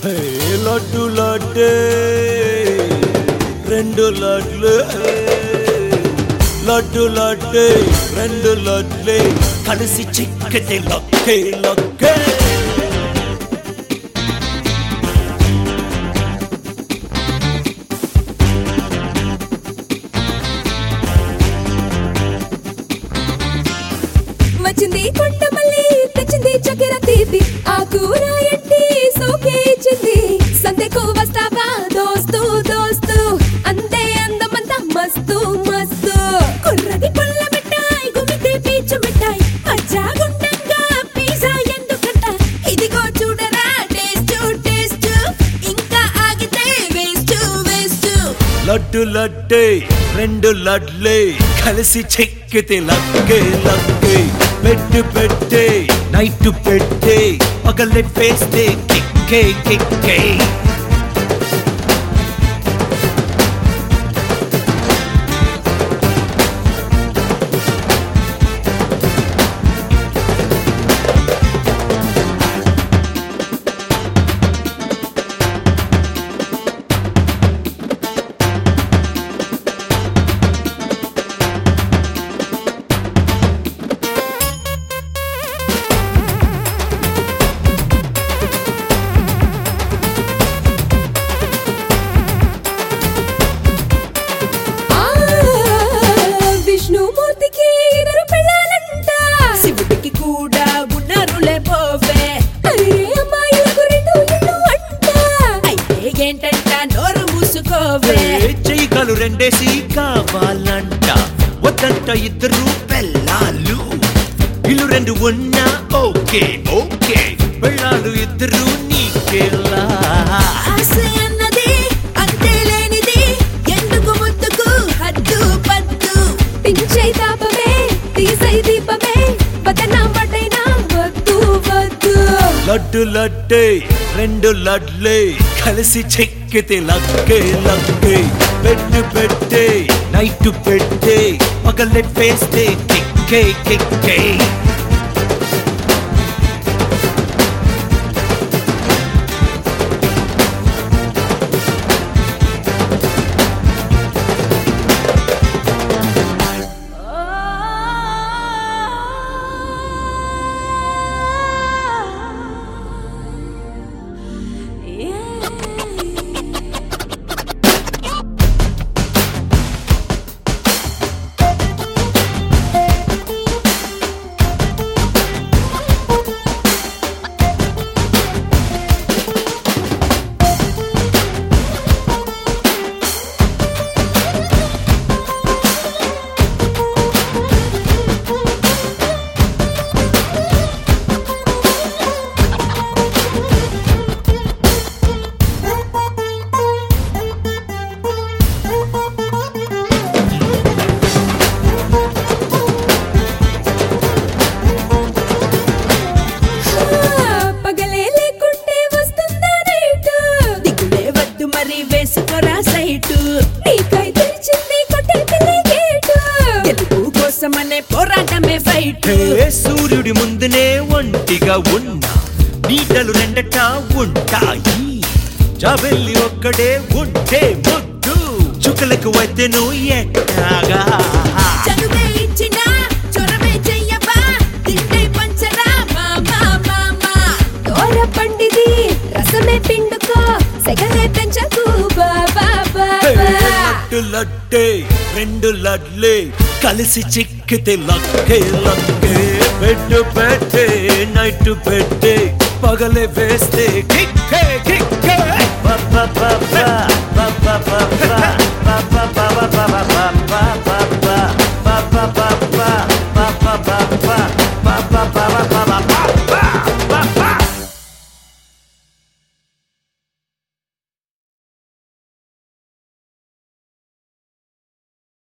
హే, లడ్డు లడ్డే రెండు లడ్లు లడ్డు లడ్డే రెండు లడ్లే కలిసి చిక్కటి లక్కే లక్కే వచ్చింది కొండ మళ్ళీ తెచ్చింది చక్కెర తీపి ఆ కూర ఎట్టి సోకే ఇచ్చింది సంతకు వస్తావా దోస్తు దోస్తు అంతే అందమంతా మస్తు మస్తు కుర్రది పుల్ల మిఠాయి గుమితే పీచు మిఠాయి అచ్చాగుండంగా పిజ్జా ఎందుకంట ఇదిగో చూడరా టేస్ట్ టేస్ట్ ఇంకా ఆగితే వేస్ట్ వేస్ట్ లడ్డు లడ్డే రెండు లడ్లే కలిసి చెక్కితే లక్కే లక్కే పెట్టు పెట్టే నైట్ పెట్టే పగలే పేస్తే కిక్కే కిక్కే ఆ విష్ణుమూర్తికి ఇద్దరు పెళ్ళాలంట శివుడికి కూడా ఉన్నారులే పోవే అరే అమ్మాయిలకు రెండు ఇళ్ళు అంట అయితే ఏంటంట నోరు మూసుకోవే చెయ్యకాలు రెండేసి కావాలంట వద్దంట ఇద్దరు పెళ్ళాలు ఇల్లు రెండు ఉన్నా ఓకే ఓకే పెళ్ళాలు ఇద్దరు నీకేలా ఆశ అన్నది అంతే లేనిది ఎందుకు ముద్దుకు హద్దు పద్దు పించై తాపమే తీసై దీపమే వదనా వడైనా వద్దు వద్దు లడ్డు లడ్డే రెండు లడ్లే కలిసి చెక్కితే లక్కే లక్కే పెట్టు పెట్టే నైట్ పెట్టే పగలే పేస్తే కిక్కే కిక్కే పగలే లేకుంటే వస్తుందా నైట్ దిగులే వద్దు మరి వేసుకోరా సైటు నీకై తెరిచింది కొట్టే పిల్లి గేటు గెలుపు కోసమనే పోరాటమే ఫైట్ హే సూర్యుడి ముందునే ఒంటిగా ఉన్నా నీడలు రెండట ఉంటాయి జాబెల్లి ఒక్కడే ఉంటే ముద్దు చుక్కలకు వైద్యను ఎట్టాగా చనువే ఇచ్చిన చొరవే చెయ్యవా తింటే పంచరా మామా మామా దూర పండిది రసమే పిండుకో సెగలే పెంచకు బాబా హే, బాబా లడ్డు లడ్డే రెండు లడ్లే కలిసి చిక్కితే లక్కే లక్కే పెట్టు పెట్టే నైట్ పెట్టే పగలే వేస్తే కిక్కే